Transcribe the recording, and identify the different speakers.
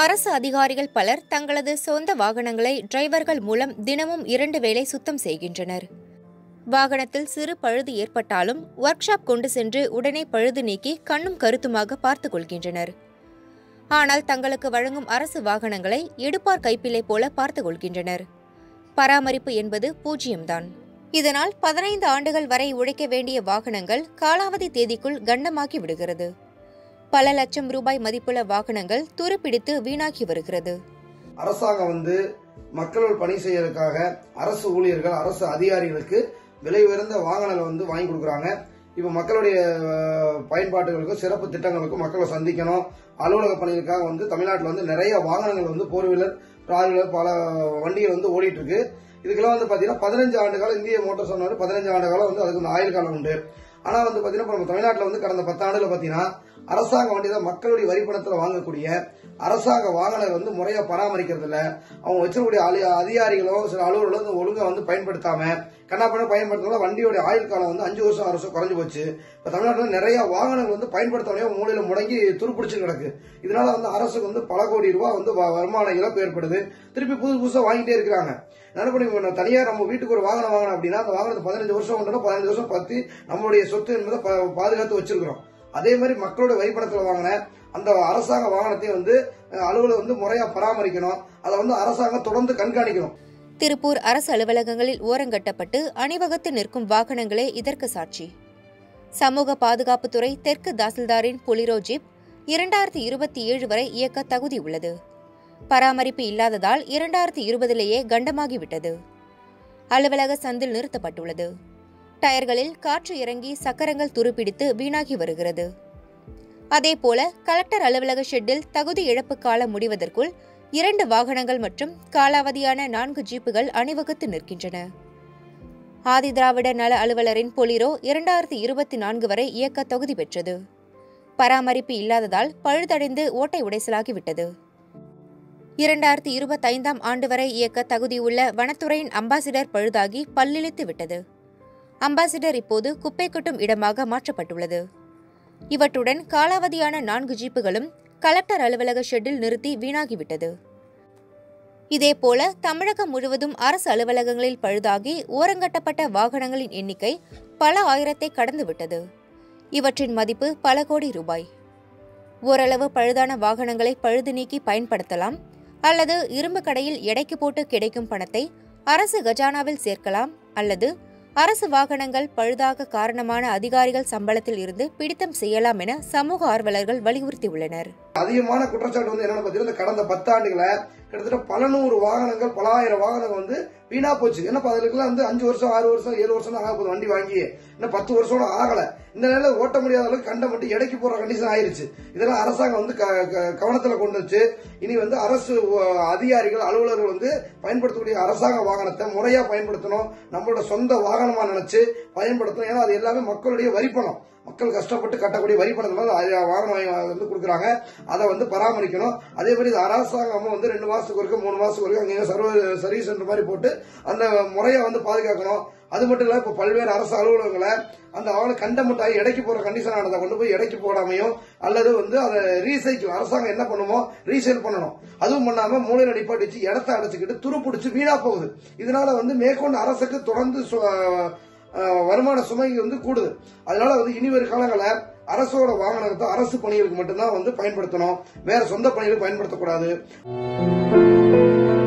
Speaker 1: அரசு அதிகாரிகள் பலர் தங்களது சொந்த வாகனங்களை டிரைவர்கள் மூலம் தினமும் இரண்டு வேளை சுத்தம் செய்கின்றனர் வாகனத்தில் சிறு பழுது ஏற்பட்டாலும் ஒர்க் ஷாப் கொண்டு சென்று உடனே பழுது நீக்கி கண்ணும் கருத்துமாக பார்த்துக் கொள்கின்றனர் ஆனால் தங்களுக்கு வழங்கும் அரசு வாகனங்களை எடுப்பார் கைப்பிள்ளை போல பார்த்துக் கொள்கின்றனர் பராமரிப்பு என்பது பூஜ்ஜியம்தான் இதனால் பதினைந்து ஆண்டுகள் வரை உழைக்க வேண்டிய வாகனங்கள் காலாவதி தேதிக்குள் கண்டமாக்கி விடுகிறது பல லட்சம் ரூபாய் மதிப்புள்ள வாகனங்கள் துருப்பிடித்து வீணாகி வருகிறது
Speaker 2: அரசாங்கம் வந்து மக்களோட பணி செய்யறதுக்காக அரசு ஊழியர்கள் அரசு அதிகாரிகளுக்கு விலை உயர்ந்த வாகனங்களை வந்து வாங்கி கொடுக்குறாங்க இப்போ மக்களுடைய அஹ், பயன்பாட்டுகளுக்கும் சிறப்பு திட்டங்களுக்கும் மக்களை சந்திக்கணும் அலுவலக பணிகளுக்காக வந்து தமிழ்நாட்டில் வந்து நிறைய வாகனங்கள் வந்து ஃபோர் வீலர் ஆர் வீலர் பல வண்டிகள் வந்து ஓடிட்டு இருக்கு இதுக்கெல்லாம் வந்து பாத்தீங்கன்னா பதினஞ்சு ஆண்டு காலம் இந்திய மோட்டார் சொன்னாரு பதினஞ்சு ஆண்டு காலம் வந்து அதுக்கு வந்து ஆயுள் காலம் உண்டு ஆனா வந்து பாத்தீங்கன்னா இப்ப நம்ம தமிழ்நாட்டில் வந்து கடந்த பத்தாண்டுல பாத்தீங்கன்னா அரசாங்க வண்டி தான் மக்களுடைய வரி பணத்துல வாங்கக்கூடிய அரசாங்க வாகனம் வந்து முறையா பராமரிக்கிறது இல்ல அவங்க வச்சிருக்கக்கூடிய அலி- அதிகாரிகளோ சில அலுவலர்களோ வந்து ஒழுங்கா வந்து பயன்படுத்தாம கண்ணாப்பண்ண பயன்படுத்தினால வண்டியோட ஆயுள் காலம் வந்து அஞ்சு வருஷம் ஆறு வருஷம் குறைஞ்சு போச்சு இப்ப தமிழ்நாட்டில் நிறைய வாகனங்கள் வந்து பயன்படுத்தவனே மூலையில முடங்கி துருப்பிடிச்சு கிடக்கு இதனால வந்து அரசுக்கு வந்து பல கோடி ரூபாய் வந்து வ- வருமான இழப்பு ஏற்படுது திருப்பி புதுசு புதுசா வாங்கிட்டே இருக்கிறாங்க என்ன பண்ணி இப்ப நம்ம தனியா நம்ம வீட்டுக்கு ஒரு வாகனம் வாங்கணும் அப்படின்னா அந்த வாகனத்தை பதினஞ்சு வருஷம் கொண்டு பதினஞ்சு வருஷம் பத்தி நம்மளுடைய சொத்து என்பதை ப- பாதுகாத்து வச்சிருக்கிறோம் அதே மாதிரி மக்களோட வரிப்பணத்தில் வாங்கின அந்த அரசாங்க வாகனத்தை வந்து அஹ், அலுவலர் வந்து முறையா பராமரிக்கணும் அதை வந்து அரசாங்கம் தொடர்ந்து கண்காணிக்கணும்
Speaker 1: திருப்பூர் அரசு அலுவலகங்களில் ஓரங்கட்டப்பட்டு அணிவகுத்து நிற்கும் வாகனங்களே இதற்கு சாட்சி சமூக பாதுகாப்புத்துறை தெற்கு தாசில்தாரின் பொலிரோ ஜீப் இரண்டாயிரத்தி இருபத்தி ஏழு வரை இயக்க தகுதி உள்ளது பராமரிப்பு இல்லாததால் இரண்டாயிரத்தி இருபதிலேயே கண்டமாகிவிட்டது அலுவலக சந்தில் நிறுத்தப்பட்டுள்ளது டயர்களில் காற்று இறங்கி சக்கரங்கள் துருப்பிடித்து வீணாகி வருகிறது அதேபோல கலெக்டர் அலுவலக ஷெட்டில் தகுதி இழப்பு காலம் முடிவதற்குள் இரண்டு வாகனங்கள் மற்றும் காலாவதியான நான்கு ஜீப்புகள் அணிவகுத்து நிற்கின்றன ஆதிதிராவிட நல அலுவலரின் பொலிரோ இரண்டாயிரத்தி இருபத்தி நான்கு வரை இயக்க தகுதி பெற்றது பராமரிப்பு இல்லாததால் பழுதடைந்து ஓட்டை உடைசலாகிவிட்டது இரண்டாயிரத்தி இருபத்தைந்தாம் ஆண்டு வரை இயக்க தகுதியுள்ள வனத்துறையின் அம்பாசிடர் பழுதாகி பல்லிழித்து விட்டது அம்பாசிடர் இப்போது குப்பை கொட்டும் இடமாக மாற்றப்பட்டுள்ளது இவற்றுடன் காலாவதியான நான்கு ஜீப்புகளும் கலெக்டர் அலுவலக ஷெட்டில் நிறுத்தி வீணாகிவிட்டது இதேபோல தமிழகம் முழுவதும் அரசு அலுவலகங்களில் பழுதாகி ஓரங்கட்டப்பட்ட வாகனங்களின் எண்ணிக்கை பல ஆயிரத்தை கடந்துவிட்டது இவற்றின் மதிப்பு பல கோடி ரூபாய் ஓரளவு பழுதான வாகனங்களை பழுது நீக்கி பயன்படுத்தலாம் அல்லது இரும்பு கடையில் எடைக்கு போட்டு கிடைக்கும் பணத்தை அரசு கஜானாவில் சேர்க்கலாம் அல்லது அரசு வாகனங்கள் பழுதாக காரணமான அதிகாரிகள் சம்பளத்தில் இருந்து பிடித்தம் செய்யலாம் என சமூக ஆர்வலர்கள் வலியுறுத்தியுள்ளனர்
Speaker 2: அதிகமான குற்றச்சாட்டு வந்து என்னன்னு பாத்தீங்கன்னா இந்த கடந்த பத்தாண்டுகளை கிட்டத்தட்ட பல நூறு வாகனங்கள் பல ஆயிரம் வாகனங்கள் வந்து வீணா போச்சு ஏன்னா அதுக்குலாம் வந்து அஞ்சு வருஷம் ஆறு வருஷம் ஏழு வருஷம் தான் ஆக போகுது வண்டி வாங்கி இன்னும் பத்து வருஷம் கூட ஆகல இந்த நிலையில ஓட்ட முடியாத அளவுக்கு கண்ட மட்டும் எடைக்கு போற கண்டிஷன் ஆயிருச்சு இதெல்லாம் அரசாங்கம் வந்து க- க- கவனத்துல கொண்டு வச்சு இனி வந்து அரசு அஹ், அதிகாரிகள் அலுவலர்கள் வந்து பயன்படுத்தக்கூடிய அரசாங்க வாகனத்தை முறையா பயன்படுத்தணும் நம்மளோட சொந்த வாகனமா நினைச்சு பயன்படுத்தணும் ஏன்னா அது எல்லாமே மக்களுடைய வரிப்பணம் மக்கள் கஷ்டப்பட்டு கட்டக்கூடிய வரி பணத்துல வந்து அது வாகனம் வாங்கி வந்து கொடுக்குறாங்க அதை வந்து பராமரிக்கணும் அதே மாதிரி இது அரசாங்கமும் வந்து ரெண்டு மாசத்துக்கு ஒருக்க மூணு மாசத்துக்கு ஒருக்க அங்கே சர்வ சர்வீஸ் சென்டர் மாதிரி போட்டு அந்த முறையை வந்து பாதுகாக்கணும் அது மட்டும் இல்ல இப்ப பல்வேறு அரசு அலுவலகங்களை அந்த அவனை கண்ட முட்டாய் எடைக்கு போற கண்டிஷன் ஆனதை கொண்டு போய் எடைக்கு போடாமையும் அல்லது வந்து அதை ரீசைக்கிள் அரசாங்கம் என்ன பண்ணுமோ ரீசேல் பண்ணணும் அதுவும் பண்ணாம மூலையில நிப்பாட்டி வச்சு இடத்த அடைச்சுக்கிட்டு துருப்பிடிச்சு வீணா போகுது இதனால வந்து மேற்கொண்டு அரசுக்கு தொடர்ந்து சு- அஹ் வருமான சுமை வந்து கூடுது அதனால வந்து இனி வரும் காலங்களில் அரசோட வாகனத்தை அரசு பணிகளுக்கு மட்டும்தான் வந்து பயன்படுத்தணும் வேற சொந்த பணிகளுக்கு பயன்படுத்தக்கூடாது